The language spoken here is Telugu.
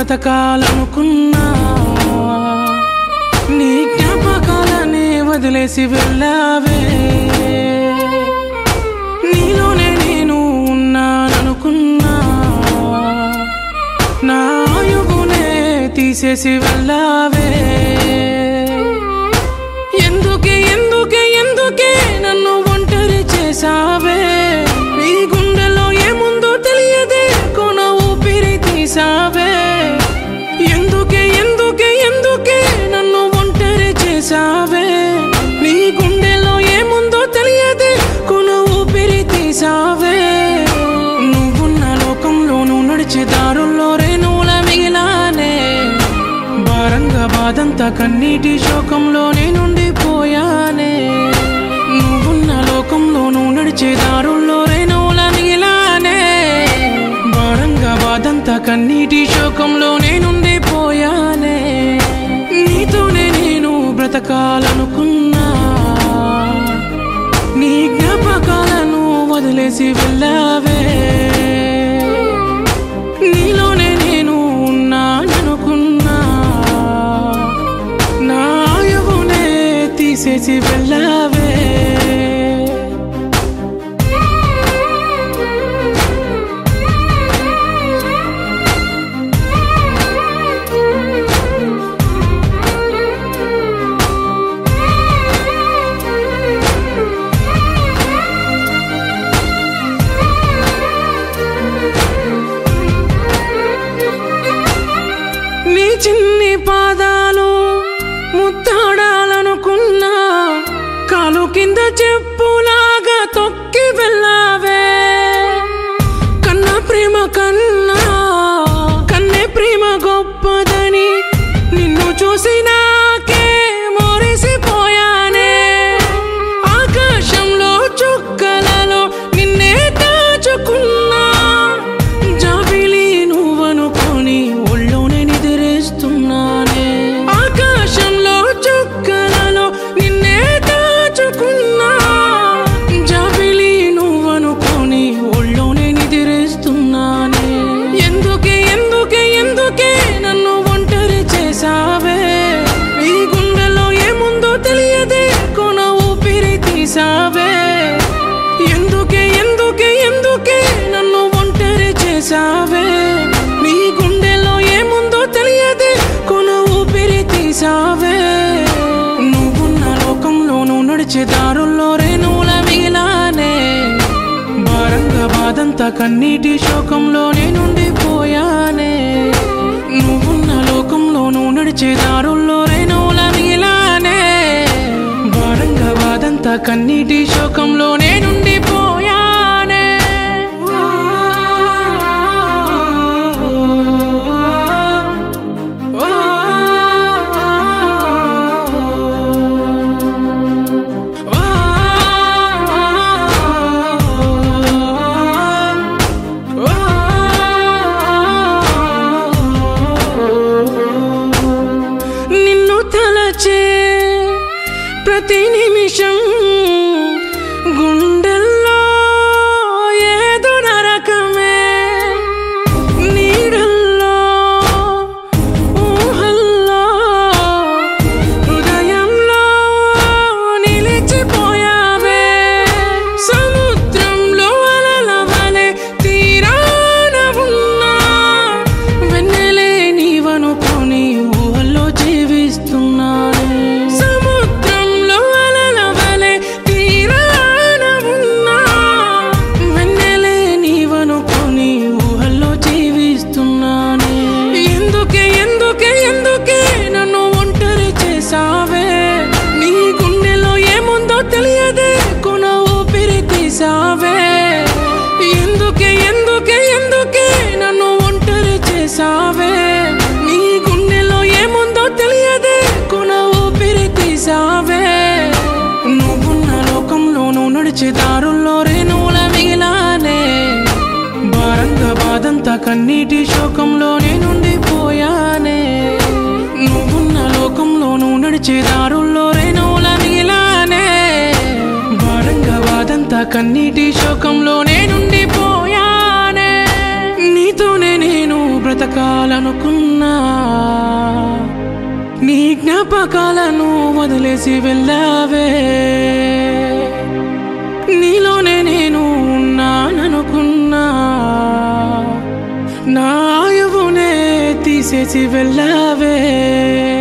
బ్రతకాలనుకున్నా నీ జ్ఞాపకాలనే వదిలేసి వెళ్ళావే నీలోనే నేను ఉన్నాననుకున్నా నా ఆయువునే తీసేసి వెళ్ళావే ఎందుకే ఎందుకే ఎందుకే నన్ను ఒంటరి చేసావే నీ గుండెలో ఏముందో తెలియదే కొన ఊపిరి తీసావే ఎందుకే ఎందుకే ఎందుకే నన్ను ఒంటరి చేసావే నీ గుండెలో ఏముందో తెలియదే కొన ఊపిరి తీసావే నువ్వున్న లోకంలోనూ నడిచే దారుల్లో రేణువుల మిగిలానే భారంగా బాధంతా కన్నీటి శోకంలోనే నుండిపోయానే నువ్వున్న లోకంలోనూ నడిచే దారుల్లో రేణువుల మిగిలానే భారంగా బాధంతా కన్నీటి శోకంలోనే నుండిపోయానే నీతోనే నేను బ్రతకాలనుకున్నా నీ జ్ఞాపకాలను వదిలేసి వెళ్ళావే నీలోనే నేను ఉన్నాననుకున్నా నా ఆయువునే తీసేసి వెళ్ళావే నీ చిన్ని పాదాలు ముద్దాడాలనుకున్నా కాలు కింద చెప్పులాగా తొక్కి వెళ్ళావే కన్న ప్రేమ కన్నా కన్నే ప్రేమ గొప్పదని నిన్ను చూసినాకే మోరిసిపోయానే ఆకాశంలో చుక్కలలో నిన్నే దాచుకున్నా జాబిలి నువ్వనుకొని ఒళ్ళోనే నిద్రేస్తున్నానే ఆకాశంలో చుక్కలలో నిన్నే దాచుకున్నా జాబిలి నువ్వనుకొని ఒళ్ళోనే నిద్రేస్తున్నానే ఎందుకే ఎందుకే ఎందుకే నన్ను ఒంటరి చేసావే ఈ గుండెలో ఏముందో తెలియదే కొన ఊపిరి తీసావే ఎందుకే ఎందుకే ఎందుకే నన్ను ఒంటరి చేసావే నీ గుండెలో ఏముందో తెలియదే కొన ఊపిరి తీసావే నువ్వున్న లోకంలోనూ నడిచే దారుల్లో రేణువుల మిగిలానే భారంగా బాధంతా కన్నీటి శోకంలోనే నుండిపోయానే నువ్వున్న లోకంలోనూ నడిచే దారుల్లో రేణువుల మిగిలానే భారంగా బాధంతా కన్నీటి శోకంలోనే నుండిపోయానే నిన్ను తలచే ప్రతి నిమిషం గుండెల్లో ఏదో నరకమే నీడల్లో ఊహల్లో హృదయంలో నిలిచిపోయావే సముద్రంలో అలల వలె తీరాన ఉన్నా వెన్నెలే నీవనుకొని ఊహల్లో జీవిస్తున్నానే సముద్రంలో అలల వలె తీరాన ఉన్నా వెన్నెలే నీవనుకొని ఊహల్లో జీవిస్తున్నానే ఎందుకే ఎందుకే ఎందుకే నన్ను ఒంటరి చేసావే నీ గుండెలో ఏముందో తెలియదే కొన ఊపిరి తీసావే ఎందుకే ఎందుకే ఎందుకే నన్ను ఒంటరి చేసావే నీ గుండెలో ఏముందో తెలియదే కొన ఊపిరి తీసావే నువ్వున్న లోకంలోనూ నడిచే దారుల్లో రేణువుల మిగిలానే భారంగా బాధంతా కన్నీటి శోకంలోనే నుండిపోయానే నువ్వున్న లోకంలోనూ నడిచే దారుల్లో రేణువుల మిగిలానే భారంగా బాధంతా కన్నీటి శోకంలోనే నుండిపోయానే నీతోనే నేను బ్రతి బ్రతకాలనుకున్నా నీ జ్ఞాపకాలను వదిలేసి వెళ్ళావే నీలోనే నేను ఉన్నాననుకున్నా నా ఆయువునే తీసేసి వెళ్ళావే